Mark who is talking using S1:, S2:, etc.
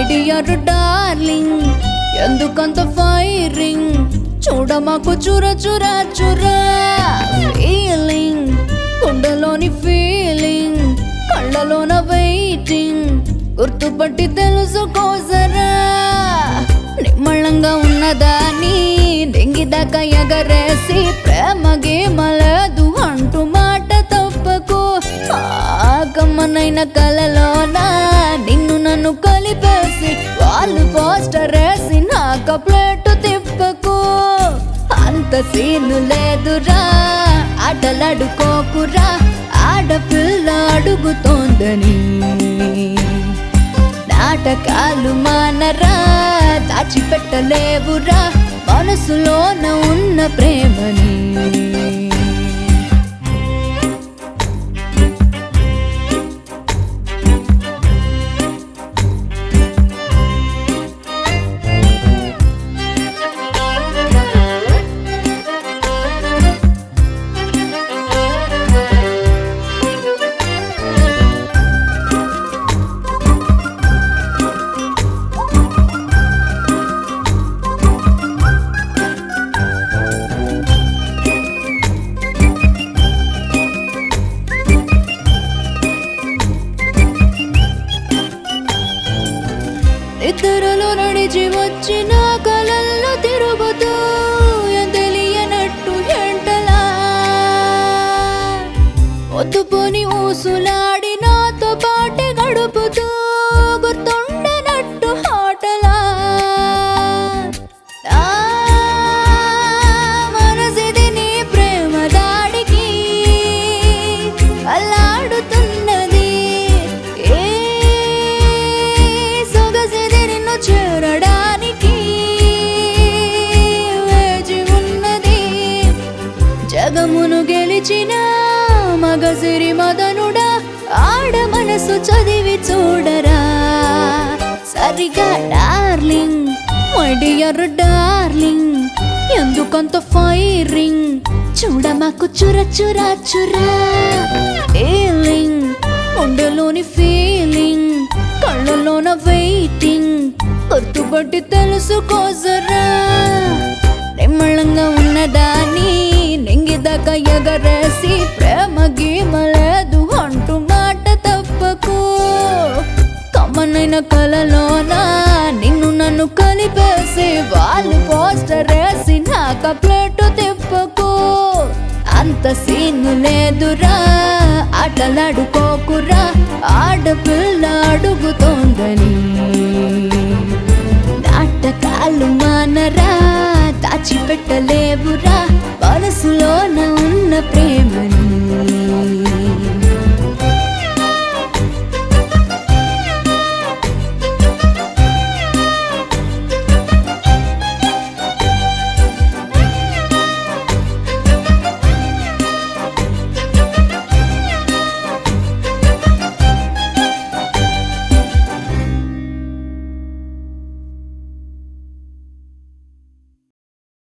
S1: dear darling ఎందుకంత firing చూడ మాకు చుర చుర చుర ఫీలింగ్ గుండెలోని ఫీలింగ్ కళ్ళలోన వెయిటింగ్ గుర్తుపట్టి తెలుసుకోసరా నిమ్మళంగా ఉన్నదాని దెంగిదాకా ఎగరేసి ప్రేమ గేమలేదు అంటూ మాట తప్పకు ఆకమ్మనైన కలలోన నిన్ను నన్ను కలిపేసి వాళ్ళు పోస్టర్ వేసి నాక ప్లేట్ తిప్పకు అంత సీను లేదురా ఆటలాడుకోకురా ఆడపిల్ల అడుగుతోందని నాటకాలు మానరా దాచిపెట్టలేవురా మనసులోన ఉన్న ప్రేమని ఇద్దరులు నడిచి వచ్చిన కలల్లో తిరుగుతూ ఏం తెలియనట్టు ఎంటలా పొద్దుపోని ఊసులాడి నాతో పాటే గడుపుతూ గుర్తుండనట్టు ఆటలా నా మనసిది నీ ప్రేమ దాడికి అల్లాడుతున్నది ఏ సొగసిది నిన్ను చేరడానికి వేచి ఉన్నది జగమును గెలిచిన మగసిరి మదనుడా ఆడ మనసు చదివి చూడరా సరిగా డార్లింగ్ మై డియర్ డార్లింగ్ ఎందుకంత ఫైరింగ్ చూడ మాకు చుర చుర చురా ఫీలింగ్ గుండెలోని ఫీలింగ్ కళ్ళలోన వెయిటింగ్ గుర్తుపట్టి తెలుసుకోసరా నిమ్మళంగా ఉన్నదాని నెంగిదాకా ఎగరేసి ప్రేమ గీమలేదు అంటూ మాట తప్పకు కమ్మనైన కలలోన నిన్ను నన్ను కలిపేసి వాళ్ళు పోస్టర్ వేసి నాక ప్లేటు తిప్పకు అంత సీను లేదురా ఆటలాడుకోకురా ఆడపిల్ల అడుగుతోందని నాటకాలు మానరా దాచిపెట్టలేవురా మనసులోన